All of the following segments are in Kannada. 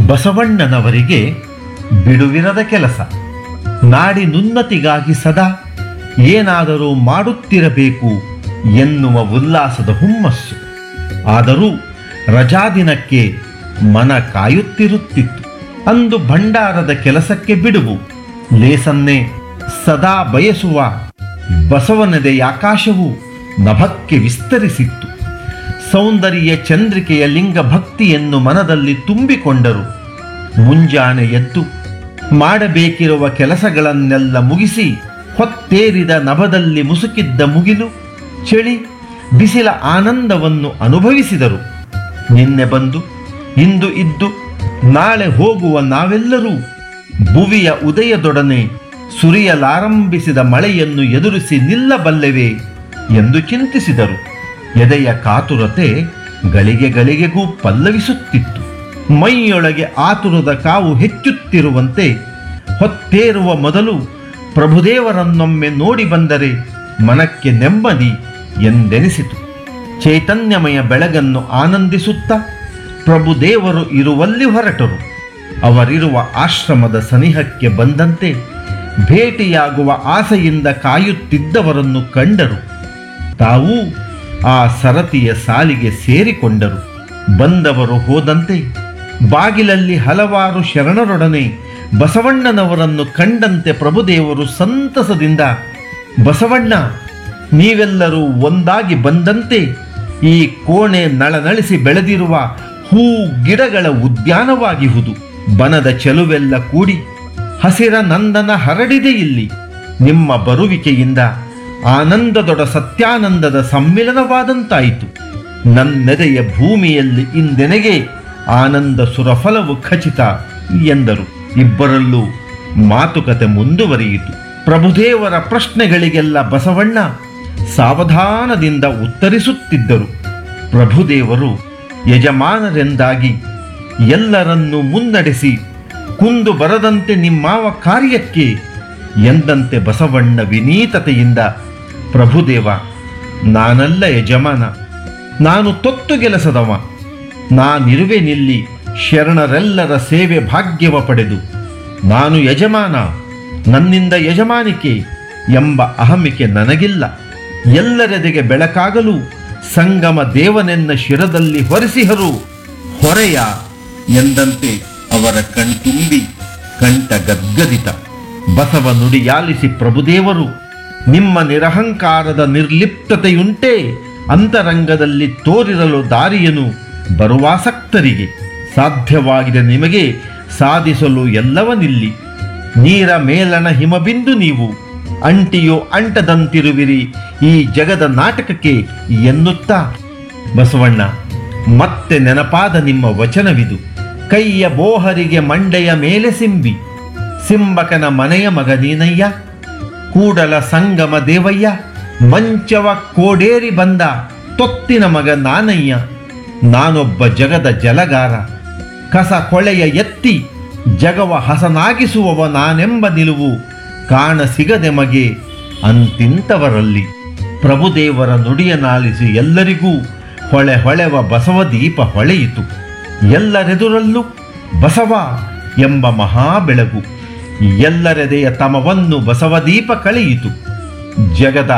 ಬಸವಣ್ಣನವರಿಗೆ ಬಿಡುವಿರದ ಕೆಲಸ ನಾಡಿನುನ್ನತಿಗಾಗಿ ಸದಾ ಏನಾದರೂ ಮಾಡುತ್ತಿರಬೇಕು ಎನ್ನುವ ಉಲ್ಲಾಸದ ಹುಮ್ಮಸ್ಸು ಆದರೂ ರಜಾದಿನಕ್ಕೆ ಮನ ಕಾಯುತ್ತಿರುತ್ತಿತ್ತು ಅಂದು ಭಂಡಾರದ ಕೆಲಸಕ್ಕೆ ಬಿಡುವು ಲೇಸನ್ನೇ ಸದಾ ಬಯಸುವ ಬಸವನದೆಯ ಆಕಾಶವು ನಭಕ್ಕೆ ವಿಸ್ತರಿಸಿತ್ತು ಸೌಂದರ್ಯ ಚಂದ್ರಿಕೆಯ ಲಿಂಗ ಭಕ್ತಿಯನ್ನು ಮನದಲ್ಲಿ ತುಂಬಿಕೊಂಡರು ಮುಂಜಾನೆ ಎದ್ದು ಮಾಡಬೇಕಿರುವ ಕೆಲಸಗಳನ್ನೆಲ್ಲ ಮುಗಿಸಿ ಹೊತ್ತೇರಿದ ನಭದಲ್ಲಿ ಮುಸುಕಿದ್ದ ಮುಗಿಲು ಚಳಿ ಬಿಸಿಲ ಆನಂದವನ್ನು ಅನುಭವಿಸಿದರು ನಿನ್ನೆ ಬಂದು ಇಂದು ಇದ್ದು ನಾಳೆ ಹೋಗುವ ನಾವೆಲ್ಲರೂ ಭುವಿಯ ಉದಯದೊಡನೆ ಸುರಿಯಲಾರಂಭಿಸಿದ ಮಳೆಯನ್ನು ಎದುರಿಸಿ ನಿಲ್ಲಬಲ್ಲೆವೆ ಎಂದು ಚಿಂತಿಸಿದರು ಎದೆಯ ಕಾತುರತೆ ಗಳಿಗೆ ಗಳಿಗೆಗೂ ಪಲ್ಲವಿಸುತ್ತಿತ್ತು ಮೈಯೊಳಗೆ ಆತುರದ ಕಾವು ಹೆಚ್ಚುತ್ತಿರುವಂತೆ ಹೊತ್ತೇರುವ ಮೊದಲು ಪ್ರಭುದೇವರನ್ನೊಮ್ಮೆ ನೋಡಿ ಬಂದರೆ ಮನಕ್ಕೆ ನೆಮ್ಮದಿ ಎಂದೆನಿಸಿತು ಚೈತನ್ಯಮಯ ಬೆಳಗನ್ನು ಆನಂದಿಸುತ್ತಾ ಪ್ರಭುದೇವರು ಇರುವಲ್ಲಿ ಹೊರಟರು ಅವರಿರುವ ಆಶ್ರಮದ ಸನಿಹಕ್ಕೆ ಬಂದಂತೆ ಭೇಟಿಯಾಗುವ ಆಸೆಯಿಂದ ಕಾಯುತ್ತಿದ್ದವರನ್ನು ಕಂಡರು ತಾವೂ ಆ ಸರತಿಯ ಸಾಲಿಗೆ ಸೇರಿಕೊಂಡರು ಬಂದವರು ಹೋದಂತೆ ಬಾಗಿಲಲ್ಲಿ ಹಲವಾರು ಶರಣರೊಡನೆ ಬಸವಣ್ಣನವರನ್ನು ಕಂಡಂತೆ ಪ್ರಭುದೇವರು ಸಂತಸದಿಂದ ಬಸವಣ್ಣ ನೀವೆಲ್ಲರೂ ಒಂದಾಗಿ ಬಂದಂತೆ ಈ ಕೋಣೆ ನಳನಳಿಸಿ ಬೆಳೆದಿರುವ ಹೂ ಗಿಡಗಳ ಉದ್ಯಾನವಾಗಿಹುದು ಬನದ ಚೆಲುವೆಲ್ಲ ಕೂಡಿ ಹಸಿರ ನಂದನ ಹರಡಿದೆ ಇಲ್ಲಿ ನಿಮ್ಮ ಬರುವಿಕೆಯಿಂದ ಆನಂದದೊಡ ಸತ್ಯಾನಂದದ ಸಮ್ಮಿಲನವಾದಂತಾಯಿತು ನನ್ನೆದೆಯ ಭೂಮಿಯಲ್ಲಿ ಇಂದೆನೆಗೆ ಆನಂದ ಸುರಫಲವು ಖಚಿತ ಎಂದರು ಇಬ್ಬರಲ್ಲೂ ಮಾತುಕತೆ ಮುಂದುವರಿಯಿತು ಪ್ರಭುದೇವರ ಪ್ರಶ್ನೆಗಳಿಗೆಲ್ಲ ಬಸವಣ್ಣ ಸಾವಧಾನದಿಂದ ಉತ್ತರಿಸುತ್ತಿದ್ದರು ಪ್ರಭುದೇವರು ಯಜಮಾನರೆಂದಾಗಿ ಎಲ್ಲರನ್ನೂ ಮುನ್ನಡೆಸಿ ಕುಂದು ಬರದಂತೆ ನಿಮ್ಮಾವ ಕಾರ್ಯಕ್ಕೆ ಎಂದಂತೆ ಬಸವಣ್ಣ ವಿನೀತತೆಯಿಂದ ಪ್ರಭುದೇವ ನಾನಲ್ಲ ಯಜಮಾನ ನಾನು ತೊತ್ತು ಗೆಲಸದವ ನಾನಿರುವೆನಿಲ್ಲಿ ಶರಣರೆಲ್ಲರ ಸೇವೆ ಭಾಗ್ಯವ ಪಡೆದು ನಾನು ಯಜಮಾನ ನನ್ನಿಂದ ಯಜಮಾನಿಕೆ ಎಂಬ ಅಹಮಿಕೆ ನನಗಿಲ್ಲ ಎಲ್ಲರೆದೆಗೆ ಬೆಳಕಾಗಲು ಸಂಗಮ ದೇವನೆನ್ನ ಶಿರದಲ್ಲಿ ಹೊರಿಸಿಹರು ಹೊರೆಯ ಎಂದಂತೆ ಅವರ ಕಣ್ತುಂಬಿ ಕಂಠ ಗದ್ಗದಿತ ಬಸವ ನುಡಿಯಾಲಿಸಿ ಪ್ರಭುದೇವರು ನಿಮ್ಮ ನಿರಹಂಕಾರದ ನಿರ್ಲಿಪ್ತತೆಯುಂಟೇ ಅಂತರಂಗದಲ್ಲಿ ತೋರಿರಲು ದಾರಿಯನು ಬರುವಾಸಕ್ತರಿಗೆ ಸಾಧ್ಯವಾಗಿದೆ ನಿಮಗೆ ಸಾಧಿಸಲು ಎಲ್ಲವನಿಲ್ಲಿ ನೀರ ಮೇಲಣ ಹಿಮಬಿಂದು ನೀವು ಅಂಟಿಯೋ ಅಂಟದಂತಿರುವಿರಿ ಈ ಜಗದ ನಾಟಕಕ್ಕೆ ಎನ್ನುತ್ತಾ ಬಸವಣ್ಣ ಮತ್ತೆ ನೆನಪಾದ ನಿಮ್ಮ ವಚನವಿದು ಕೈಯ ಬೋಹರಿಗೆ ಮಂಡೆಯ ಮೇಲೆ ಸಿಂಬಿ ಸಿಂಬಕನ ಮನೆಯ ಮಗ ನೀನಯ್ಯ ಕೂಡಲ ಸಂಗಮ ದೇವಯ್ಯ ಮಂಚವ ಕೋಡೇರಿ ಬಂದ ತೊತ್ತಿನ ಮಗ ನಾನಯ್ಯ ನಾನೊಬ್ಬ ಜಗದ ಜಲಗಾರ ಕಸ ಕೊಳೆಯ ಎತ್ತಿ ಜಗವ ಹಸನಾಗಿಸುವವ ನಾನೆಂಬ ನಿಲುವು ಕಾಣ ಸಿಗದೆ ಮಗೆ ಅಂತಿಂತವರಲ್ಲಿ ಪ್ರಭುದೇವರ ನುಡಿಯನಾಲಿಸಿ ಎಲ್ಲರಿಗೂ ಹೊಳೆ ಹೊಳೆವ ಬಸವ ದೀಪ ಹೊಳೆಯಿತು ಎಲ್ಲರೆದುರಲ್ಲೂ ಬಸವ ಎಂಬ ಮಹಾ ಬೆಳಗು ಎಲ್ಲರೆದೆಯ ತಮವನ್ನು ಬಸವದೀಪ ಕಳೆಯಿತು ಜಗದ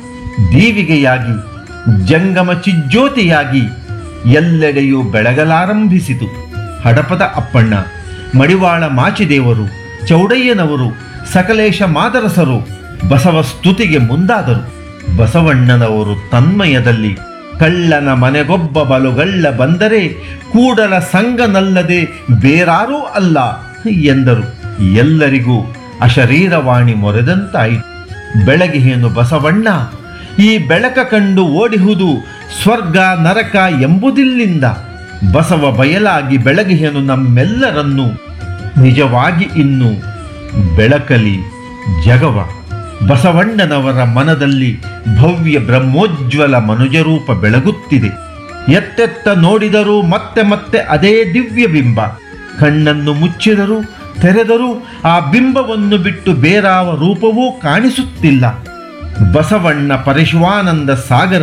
ದೀವಿಗೆಯಾಗಿ ಜಂಗಮ ಚಿಜ್ಯೋತಿಯಾಗಿ ಎಲ್ಲೆಡೆಯೂ ಬೆಳಗಲಾರಂಭಿಸಿತು ಹಡಪದ ಅಪ್ಪಣ್ಣ ಮಡಿವಾಳ ಮಾಚಿದೇವರು ಚೌಡಯ್ಯನವರು ಸಕಲೇಶ ಮಾದರಸರು ಬಸವ ಸ್ತುತಿಗೆ ಮುಂದಾದರು ಬಸವಣ್ಣನವರು ತನ್ಮಯದಲ್ಲಿ ಕಳ್ಳನ ಮನೆಗೊಬ್ಬ ಬಲುಗಳ್ಳ ಬಂದರೆ ಕೂಡಲ ಸಂಗನಲ್ಲದೆ ಬೇರಾರೂ ಅಲ್ಲ ಎಂದರು ಎಲ್ಲರಿಗೂ ಅಶರೀರವಾಣಿ ಮೊರೆದಂತಾಯಿತು ಬೆಳಗಿಹೇನು ಬಸವಣ್ಣ ಈ ಬೆಳಕ ಕಂಡು ಓಡಿಹುದು ಸ್ವರ್ಗ ನರಕ ಎಂಬುದಿಲ್ಲಿಂದ ಬಸವ ಬಯಲಾಗಿ ಬೆಳಗಿಹೇನು ನಮ್ಮೆಲ್ಲರನ್ನು ನಿಜವಾಗಿ ಇನ್ನು ಬೆಳಕಲಿ ಜಗವ ಬಸವಣ್ಣನವರ ಮನದಲ್ಲಿ ಭವ್ಯ ಬ್ರಹ್ಮೋಜ್ವಲ ಮನುಜರೂಪ ಬೆಳಗುತ್ತಿದೆ ಎತ್ತೆತ್ತ ನೋಡಿದರೂ ಮತ್ತೆ ಮತ್ತೆ ಅದೇ ದಿವ್ಯ ಬಿಂಬ ಕಣ್ಣನ್ನು ಮುಚ್ಚಿದರೂ ತೆರೆದರೂ ಆ ಬಿಂಬವನ್ನು ಬಿಟ್ಟು ಬೇರಾವ ರೂಪವೂ ಕಾಣಿಸುತ್ತಿಲ್ಲ ಬಸವಣ್ಣ ಪರಶುವಾನಂದ ಸಾಗರ